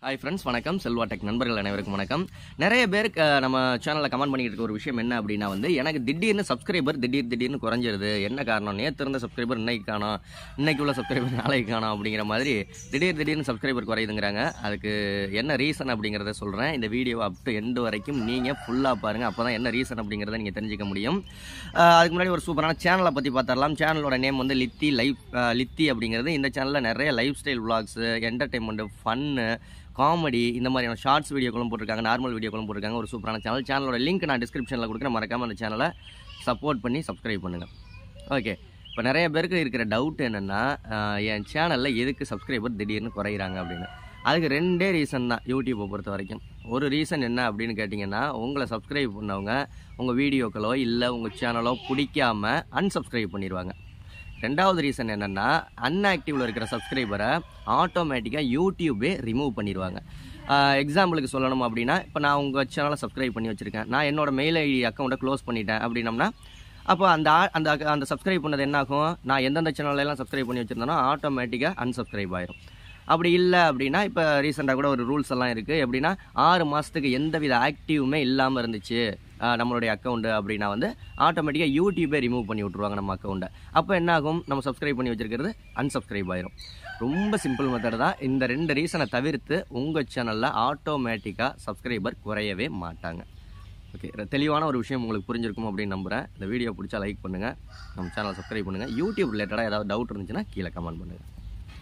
hi friends வணக்கம் Selva tech நண்பர்கள் அனைவருக்கும் வணக்கம் நிறைய பேருக்கு அஹ், நம்ம சேனலில் கமெண்ட் பண்ணிட்டு இருக்க ஒரு விஷயம் என்ன அப்படின்னா வந்து எனக்கு திடீர்னு சப்ஸ்கிரைபர் திடீர் திடீர்னு குறைஞ்சிருது என்ன காரணம் நேற்று இருந்த சப்ஸ்கிரைபர் இன்னைக்கு காணோம் இன்னைக்கு உள்ள சப்ஸ்கிரைபர் நாளைக்கு காணோம் அப்படிங்கிற மாதிரி திடீர் திடீர்னு சப்ஸ்கிரைபர் குறையுதுங்கிறாங்க அதுக்கு என்ன ரீசன் அப்படிங்கிறத சொல்கிறேன் இந்த வீடியோ அப் டு எண்டு வரைக்கும் நீங்கள் ஃபுல்லாக பாருங்கள் அப்போ தான் என்ன ரீசன் அப்படிங்கிறத நீங்கள் தெரிஞ்சுக்க முடியும் அஹ், அதுக்கு முன்னாடி ஒரு சூப்பரான சேனலை பற்றி பார்த்துடலாம் சேனலோட நேம் வந்து லித்தி லைஃப் லித்தி அப்படிங்கிறது இந்த சேனலில் நிறைய lifestyle vlogs entertainment fun comedy இந்த மாதிரியான ஷார்ட்ஸ் வீடியோக்களும் போட்டிருக்காங்க நார்மல் வீடியோக்களும் போட்டிருக்காங்க ஒரு சூப்பரான சேனல் சேனலோட லிங்க் நான் டிஸ்கிரிப்ஷனில் கொடுக்குறேன் மறக்காமல் அந்த சேனலை சப்போர்ட் பண்ணி சப்ஸ்கிரைப் பண்ணுங்கள் ஓகே இப்போ நிறைய பேருக்கு இருக்கிற டவுட் என்னென்னா என் சேனலில் எதுக்கு சப்ஸ்கிரைபர் திடீர்னு குறையிறாங்க அப்படின்னு அதுக்கு ரெண்டே ரீசன் தான் யூடியூப்பை பொறுத்த வரைக்கும் ஒரு ரீசன் என்ன அப்படின்னு கேட்டிங்கன்னா உங்களை சப்ஸ்கிரைப் பண்ணவங்க உங்கள் வீடியோக்களோ இல்லை உங்கள் சேனலோ பிடிக்காம அன்சப்ஸ்கிரைப் பண்ணிடுவாங்க ரெண்டாவது ரீசன் என்னென்னா அன்ஆக்டிவில் இருக்கிற சப்ஸ்கிரைபரை ஆட்டோமேட்டிக்காக யூடியூபே ரிமூவ் பண்ணிடுவாங்க எக்ஸாம்பிளுக்கு சொல்லணும் அப்படின்னா இப்போ நான் உங்கள் சேனலை சப்ஸ்கிரைப் பண்ணி வச்சுருக்கேன் நான் என்னோட மெயில் ஐடி அக்கௌண்ட்டை க்ளோஸ் பண்ணிட்டேன் அப்படின்னம்னா அப்போ அந்த ஆ- அந்த ac- அந்த சப்ஸ்கிரைப் பண்ணது என்ன ஆகும் நான் எந்தெந்த சேனல்ல எல்லாம் சப்ஸ்கிரைப் பண்ணி வச்சுருந்தேனோ ஆட்டோமேட்டிக்காக அன்சப்ஸ்கிரைப் ஆயிரும் அப்படி இல்லை அப்படின்னா இப்போ ரீசெண்டாக கூட ஒரு ரூல்ஸ் எல்லாம் இருக்குது எப்படின்னா ஆறு மாதத்துக்கு எந்தவித ஆக்டிவுமே இல்லாமல் இருந்துச்சு ஆஹ் நம்மளுடைய அக்கௌண்ட்டு அப்படின்னா வந்து ஆட்டோமேட்டிக்காக யூடியூபே ரிமூவ் பண்ணி விட்ருவாங்க நம்ம அக்கௌண்ட்டை அப்போ என்ன ஆகும் நம்ம சப்ஸ்கிரைப் பண்ணி வச்சிருக்கிறது அன்சப்ஸ்கிரைப் ஆயிரும் ரொம்ப சிம்பிள் மெத்தட் தான் இந்த ரெண்டு ரீசனை தவிர்த்து உங்கள் சேனலில் ஆட்டோமேட்டிக்காக சப்ஸ்கிரைபர் குறையவே மாட்டாங்க ஓகே தெளிவான ஒரு விஷயம் உங்களுக்கு புரிஞ்சிருக்கும் அப்படின்னு நம்புகிறேன் இந்த வீடியோ பிடிச்சா லைக் பண்ணுங்கள் நம்ம சேனலை சப்ஸ்கிரைப் பண்ணுங்கள் யூடியூப் ரிலேட்டடாக ஏதாவது டவுட் இருந்துச்சுன்னா கீழே கமெண்ட் பண்ணுங்கள்